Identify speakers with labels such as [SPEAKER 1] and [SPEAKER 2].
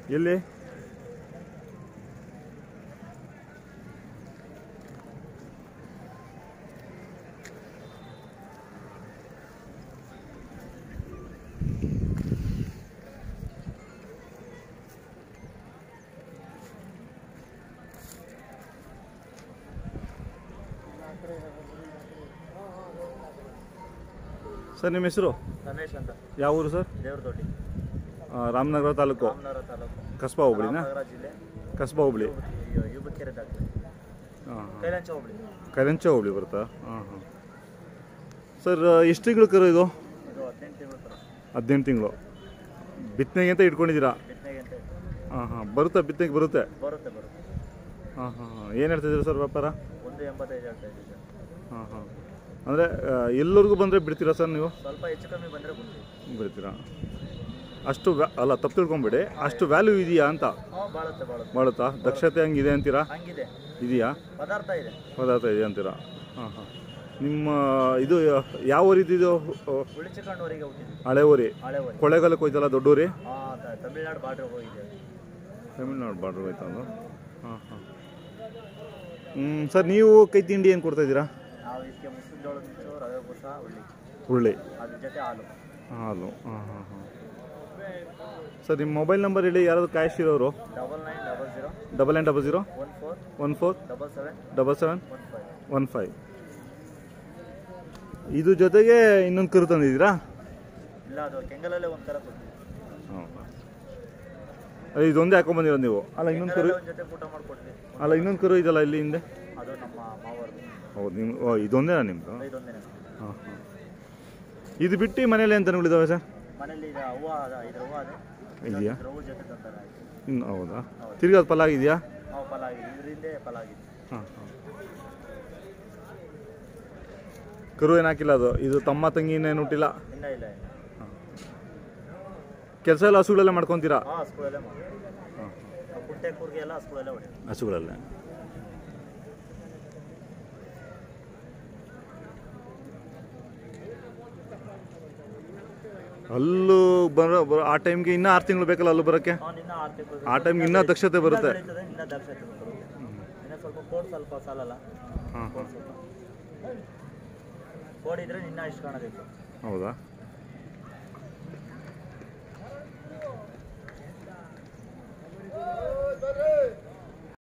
[SPEAKER 1] ಎಲ್ಲಿ ಸರ್ ನಿಮ್ಮ ಹೆಸರು
[SPEAKER 2] ರಮೇಶ್ ಅಂತ
[SPEAKER 1] ಯಾವ ಊರು ಸರ್
[SPEAKER 2] ದೇವ್ರದೊಡ್ಡಿ
[SPEAKER 1] ಆ, ರಾಮನಗರ ತಾಲೂಕು
[SPEAKER 2] ರಾಮನಗರ ತಾಲೂಕು
[SPEAKER 1] ಕಸ್ಬಾ ಹೋಬಳಿನಾ
[SPEAKER 2] ರಾಮನಗರ ಜಿಲ್ಲೆ
[SPEAKER 1] ಕಸ್ಬಾ ಹೋಬಳಿ
[SPEAKER 2] ಯುಬಕೆರೆ ದಾಖಲೆ
[SPEAKER 1] ಹಾಂ
[SPEAKER 2] ಕೈಲಾಂಚ ಹೋಬಳಿ
[SPEAKER 1] ಕರೆಂಚ ಹೋಬಳಿ ಬರುತ್ತಾ ಹಾಂ ಹಾಂ ಸರ್ ಎಷ್ಟು ತಿಂಗಳು ಕರು ಇದು
[SPEAKER 2] ಇದು ಹದಿನೆಂಟು ತಿಂಗಳು ತರ
[SPEAKER 1] ಹದಿನೆಂಟು ತಿಂಗಳು ಬಿತ್ತನೆಗೆ ಅಂತ ಇಟ್ಕೊಂಡಿದ್ದೀರಾ
[SPEAKER 2] ಬಿತ್ತನೆಗೆ ಅಂತ ಇದೆ.
[SPEAKER 1] ಹಾಂ ಹಾಂ ಬರುತ್ತಾ ಬಿತ್ತನೆಗೆ ಬರುತ್ತೆ
[SPEAKER 2] ಬರುತ್ತೆ ಬರುತ್ತೆ
[SPEAKER 1] ಹಾಂ ಹಾಂ ಹಾಂ ಏನು ಹೇಳ್ತಿದ್ದೀರಾ ಸರ್ ವ್ಯಾಪಾರ
[SPEAKER 2] ಒಂದು ಎಂಬತ್ತೈದು ಹೇಳ್ತಾ ಇದ್ದೀವಿ ಸರ್
[SPEAKER 1] ಹಾಂ ಹಾಂ ಅಂದರೆ ಎಲ್ಲರಿಗೂ ಬಂದರೆ ಬಿಡ್ತೀರಾ ಸರ್ ನೀವು
[SPEAKER 2] ಸ್ವಲ್ಪ ಹೆಚ್ಚು ಕಮ್ಮಿ ಬಂದರೆ ಬಿಡ್ತೀವಿ
[SPEAKER 1] ಬಿಡ್ತೀರಾ ಅಷ್ಟು ವ್ಯಾ ಅಲ್ಲ ತಪ್ಪು ತಿಳ್ಕೊಂಬೇಡಿ ಅಷ್ಟು ವ್ಯಾಲ್ಯೂ ಇದೆಯಾ ಅಂತ
[SPEAKER 2] ಹಾಂ ಬಾಳುತ್ತೆ ಬಾಳುತ್ತೆ
[SPEAKER 1] ಬಾಳುತ್ತಾ ದಕ್ಷತೆ ಹಂಗಿದೆ ಅಂತೀರಾ
[SPEAKER 2] ಹಂಗಿದೆ
[SPEAKER 1] ಇದೆಯಾ
[SPEAKER 2] ಪದಾರ್ಥ ಇದೆ
[SPEAKER 1] ಪದಾರ್ಥ ಇದೆ ಅಂತೀರಾ ಹಾಂ ಹಾಂ ನಿಮ್ಮ ಇದು ಯಾವ ಊರು ಇದ್ದಿದ್ದು
[SPEAKER 2] ಉಳಿಚಿಕೊಂಡವರಿಗೆ ಹುಟ್ಟಿದ್ವಿ
[SPEAKER 1] ಹಳೆ ಊರಿ
[SPEAKER 2] ಹಳೆ ಊರಿ
[SPEAKER 1] ಕೊಳ್ಳೇಗಾಲಕ್ಕೆ ಹೋಯ್ತಲ್ಲ ದೊಡ್ಡೂರಿ
[SPEAKER 2] ಹಾಂ ತಮಿಳ್ನಾಡು ಬಾರ್ಡ್ರ್ ಹೋಗಿದೆ
[SPEAKER 1] ತಮಿಳ್ನಾಡು ಬಾರ್ಡ್ರ್ ಹೋಯ್ತಾ ಅದು ಹಾಂ ಹಾಂ ಹ್ಞೂ ಸರ್ ನೀವು ಕೈ ತಿಂಡಿ ಏನು ಕೊಡ್ತಾಯಿದ್ದೀರಾ
[SPEAKER 2] ನಾವು ಇದಕ್ಕೆ ಮುಸ್ಲಿಂ ಜೋಳದ ನುಚ್ಚು ರವೆ ಬೂಸ ಉಳ್ಳಿ
[SPEAKER 1] ಉಳ್ಳಿ
[SPEAKER 2] ಅದ್ರ ಜೊತೆ ಹಾಲು
[SPEAKER 1] ಹಾಲು ಹಾಂ ಹಾಂ ಹಾಂ ಸರ್ ನಿಮ್ಮ ಮೊಬೈಲ್ ನಂಬರ್ ಹೇಳಿ ಯಾರಾದ್ರು ಕ್ಯಾಶ್ ಇರೋರು
[SPEAKER 2] double nine double zero
[SPEAKER 1] double nine double zero
[SPEAKER 2] one four
[SPEAKER 1] one four
[SPEAKER 2] double seven
[SPEAKER 1] double seven
[SPEAKER 2] one five
[SPEAKER 1] one five ಇದು ಜೊತೆಗೆ ಇನ್ನೊಂದು ಕರು ತಂದಿದ್ದೀರಾ
[SPEAKER 2] ಇಲ್ಲ ಅದು ಕೆಂಗಲಲ್ಲೇ ಒಂಥರ ಕೊಡ್ತೀವಿ
[SPEAKER 1] ಹಾಂ ಅದು ಇದೊಂದೇ ಹಾಕೊಂಬಂದಿರೋದು ನೀವು ಅಲ್ಲ ಇನ್ನೊಂದು ಕರು
[SPEAKER 2] ಒಂದು ಜೊತೆ ಊಟ ಮಾಡ್ಕೊಡ್ತೀವಿ
[SPEAKER 1] ಅಲ್ಲ ಇನ್ನೊಂದು ಕರು ಇದಲ್ಲ ಇಲ್ಲಿ ಹಿಂದೆ
[SPEAKER 2] ಅದು ನಮ್ಮ ಮಾವರ್ದು
[SPEAKER 1] ಹೌದು ನಿಮ್ಮ ಓ ಇದೊಂದೇನಾ ನಿಮ್ಮದು
[SPEAKER 2] ಇದೊಂದೇನೆ
[SPEAKER 1] ಹಾಂ ಹಾಂ ಇದು ಬಿಟ್ಟು ಮನೇಲಿ ಏನು ದನಗಳಿದ್ದಾವೆ ಸರ್
[SPEAKER 2] ಮನೇಲಿ ಈಗ ಹೂವು ಅದ ಇದ್ರ ಹೂವು ಅದೇ
[SPEAKER 1] ಇದೆಯಾ
[SPEAKER 2] ಇದ್ರ ಹೂವು ಜೊತೆ ತಂತಾರೆ ಆಯ್ತು
[SPEAKER 1] ಇನ್ನು ಹೌದಾ ತಿರ್ಗಿ ಅದು ಫಲ ಆಗಿದೆಯಾ
[SPEAKER 2] ನಾವು ಫಲ ಆಗಿದೆ ಇದರಿಂದ ಫಲ ಆಗಿದೆ
[SPEAKER 1] ಹಾಂ ಹಾಂ ಕರು ಏನು ಹಾಕಿಲ್ಲ ಅದು ಇದು ತಮ್ಮ ತಂಗಿ ಇನ್ನೇನು ಹುಟ್ಟಿಲ್ಲ
[SPEAKER 2] ಇನ್ನ ಇಲ್ಲ ಇಲ್ಲ
[SPEAKER 1] ಕೆಲಸ ಎಲ್ಲ ಹಸುಗಳೆಲ್ಲ ಮಾಡ್ಕೊತೀರಾ
[SPEAKER 2] ಹಾಂ ಸ್ಕೂಲಲ್ಲೇ ಮಾಡಿ
[SPEAKER 1] ಹಾಂ
[SPEAKER 2] ನಾವು ಕುಂಟೆ ಕೂರ್ಗೆ ಎಲ್ಲ ಸ್ಕೂಲಲ್ಲೇ ಹೊಡೆಯೋದು
[SPEAKER 1] ಹಸುಗಳಲ್ಲೇ ಅಲ್ಲೂ ಬರೋ ಬರೋ ಆ ಟೈಮ್ಗೆ ಇನ್ನೂ ಆರು ತಿಂಗಳು ಬೇಕಲ್ಲ ಅಲ್ಲೂ ಬರೋಕ್ಕೆ
[SPEAKER 2] ಅವ್ನು ಇನ್ನ ಆರು ತಿಂಗಳು
[SPEAKER 1] ಆ ಟೈಮ್ಗೆ ಇನ್ನೂ ದಕ್ಷತೆ ಬರುತ್ತೆ
[SPEAKER 2] ಬೆಳೀತದೆ ಇನ್ನ ದಕ್ಷತೆ ಬರುತ್ತೆ ಇನ್ನ ಸ್ವಲ್ಪ ಕೋಡ್ ಸ್ವಲ್ಪ ಸಾಲಲ್ಲ
[SPEAKER 1] ಹಾಂ ಹಾಂ
[SPEAKER 2] ಕೋಡ್ ಸ್ವಲ್ಪ ಕೋಡ್ ಇದ್ರೆ ಇನ್ನ ಇಷ್ಟು ಕಾಣಬೇಕು
[SPEAKER 1] ಹೌದಾ